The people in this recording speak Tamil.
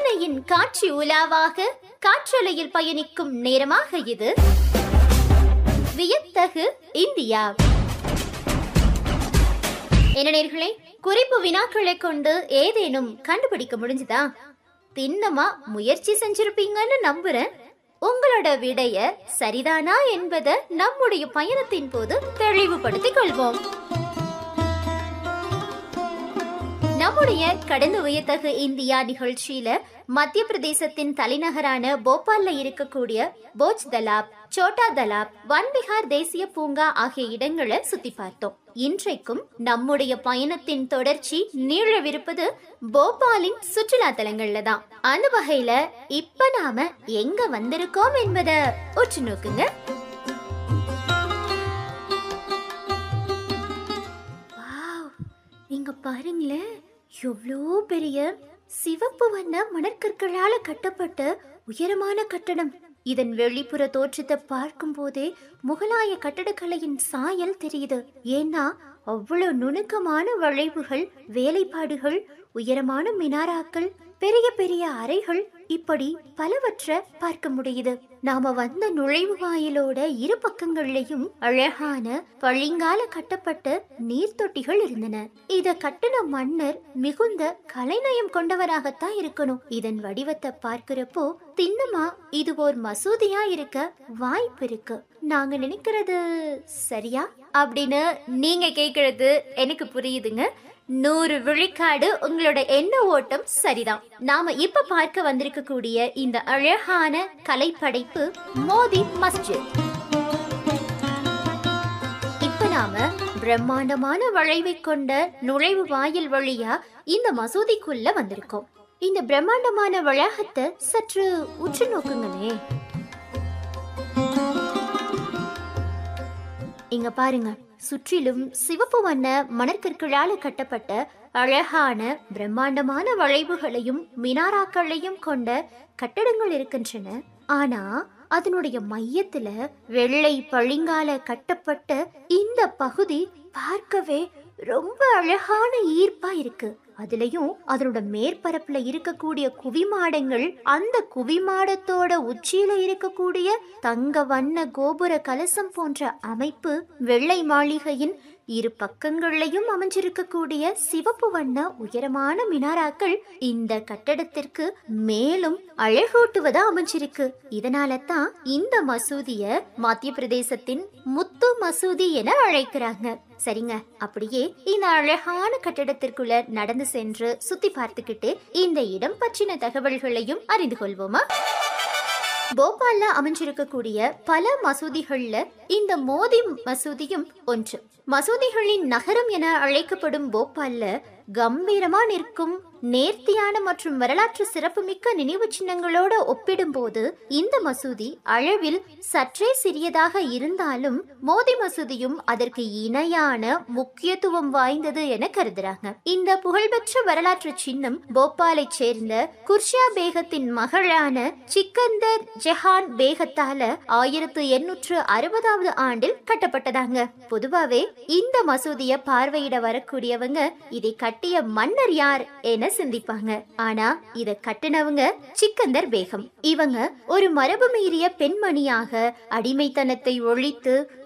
கற்பனையின் காட்சி உலாவாக காற்றலையில் பயணிக்கும் நேரமாக இது வியத்தகு இந்தியா என்ன நேர்களே குறிப்பு வினாக்களை கொண்டு ஏதேனும் கண்டுபிடிக்க முடிஞ்சுதா திண்ணமா முயற்சி செஞ்சிருப்பீங்கன்னு நம்புறேன் உங்களோட விடைய சரிதானா என்பதை நம்முடைய பயணத்தின் போது தெளிவுபடுத்திக் கொள்வோம் நம்முடைய கடந்த உயர்த்தகு இந்தியா நிகழ்ச்சியில மத்திய பிரதேசத்தின் தலைநகரான போபால்ல இருக்கக்கூடிய போஜ் தலாப் சோட்டா தலாப் வன்பிஹார் தேசிய பூங்கா ஆகிய இடங்களை சுத்தி பார்த்தோம் இன்றைக்கும் நம்முடைய பயணத்தின் தொடர்ச்சி நீளவிருப்பது போபாலின் சுற்றுலா தலங்கள்ல தான் அந்த வகையில இப்ப நாம எங்க வந்திருக்கோம் என்பதை உற்று நோக்குங்க வாவ் இங்க பாருங்களேன் எவ்வளோ பெரிய சிவப்பு வண்ண மணற்கற்களால கட்டப்பட்ட உயரமான கட்டடம் இதன் வெளிப்புற தோற்றத்தை பார்க்கும் போதே முகலாய கட்டடக்கலையின் சாயல் தெரியுது ஏன்னா அவ்வளவு நுணுக்கமான வளைவுகள் வேலைப்பாடுகள் உயரமான மினாராக்கள் பெரிய பெரிய அறைகள் இப்படி பலவற்றை பார்க்க முடியுது நாம வந்த நுழைவு வாயிலோட இரு பக்கங்கள்லயும் அழகான பழிங்கால கட்டப்பட்ட நீர்த்தொட்டிகள் இருந்தன இத கட்டின மன்னர் மிகுந்த கலைநயம் கொண்டவராகத்தான் இருக்கணும் இதன் வடிவத்தை பார்க்கிறப்போ திண்ணமா இது ஒரு மசூதியா இருக்க வாய்ப்பு இருக்கு நாங்க நினைக்கிறது சரியா அப்படின்னு நீங்க கேக்குறது எனக்கு புரியுதுங்க நூறு விழிக்காடு உங்களோட எண்ண ஓட்டம் சரிதான் நாம இப்ப பார்க்க வந்திருக்கக்கூடிய இந்த அழகான கலைப்படைப்பு மோதி மஸ்ஜித் இப்ப நாம பிரம்மாண்டமான வளைவை கொண்ட நுழைவு வாயில் வழியா இந்த மசூதிக்குள்ள வந்திருக்கோம் இந்த பிரம்மாண்டமான வளாகத்தை சற்று உற்று நோக்குங்களே இங்க பாருங்க சுற்றிலும் சிவப்பு வண்ண மணற்கற்களால கட்டப்பட்ட அழகான பிரம்மாண்டமான வளைவுகளையும் மினாராக்களையும் கொண்ட கட்டடங்கள் இருக்கின்றன ஆனா அதனுடைய மையத்துல வெள்ளை பளிங்கால கட்டப்பட்ட இந்த பகுதி பார்க்கவே ரொம்ப அழகான ஈர்ப்பா இருக்கு அதுலயும் அதனோட மேற்பரப்புல இருக்கக்கூடிய குவிமாடங்கள் அந்த குவிமாடத்தோட உச்சியில இருக்கக்கூடிய தங்க வண்ண கோபுர கலசம் போன்ற அமைப்பு வெள்ளை மாளிகையின் இரு பக்கங்கள்லையும் அமைஞ்சிருக்கக்கூடிய சிவப்பு வண்ண உயரமான மினாராக்கள் இந்த கட்டடத்திற்கு மேலும் அழகூட்டுவதா அமைஞ்சிருக்கு இதனால தான் இந்த மசூதிய மத்திய பிரதேசத்தின் முத்து மசூதி என அழைக்கிறாங்க சரிங்க அப்படியே இந்த அழகான கட்டடத்திற்குள்ள நடந்து சென்று சுத்தி பார்த்துக்கிட்டு இந்த இடம் பற்றின தகவல்களையும் அறிந்து கொள்வோமா போபால்ல அமைஞ்சிருக்கக்கூடிய பல மசூதிகள்ல இந்த மோதி மசூதியும் ஒன்று மசூதிகளின் நகரம் என அழைக்கப்படும் போபால்ல கம்பீரமா நிற்கும் நேர்த்தியான மற்றும் வரலாற்று சிறப்புமிக்க நினைவு சின்னங்களோட ஒப்பிடும்போது இந்த மசூதி அளவில் சற்றே சிறியதாக இருந்தாலும் மோதி மசூதியும் அதற்கு இணையான முக்கியத்துவம் வாய்ந்தது என கருதுறாங்க இந்த புகழ்பெற்ற வரலாற்று சின்னம் போபாலை சேர்ந்த குர்ஷா பேகத்தின் மகளான சிக்கந்தர் ஜெஹான் பேகத்தால ஆயிரத்து எண்ணூற்று அறுபதாவது ஆண்டில் கட்டப்பட்டதாங்க பொதுவாவே இந்த மசூதிய பார்வையிட வரக்கூடியவங்க இதை கட்டிய மன்னர் யார் என சிந்திப்பாங்க ஆனா இத கட்டினவங்க சிக்கந்தர் பேகம் இவங்க ஒரு மரபு மீறிய பெண்மணியாக அடிமைத்தனத்தை ஒழித்து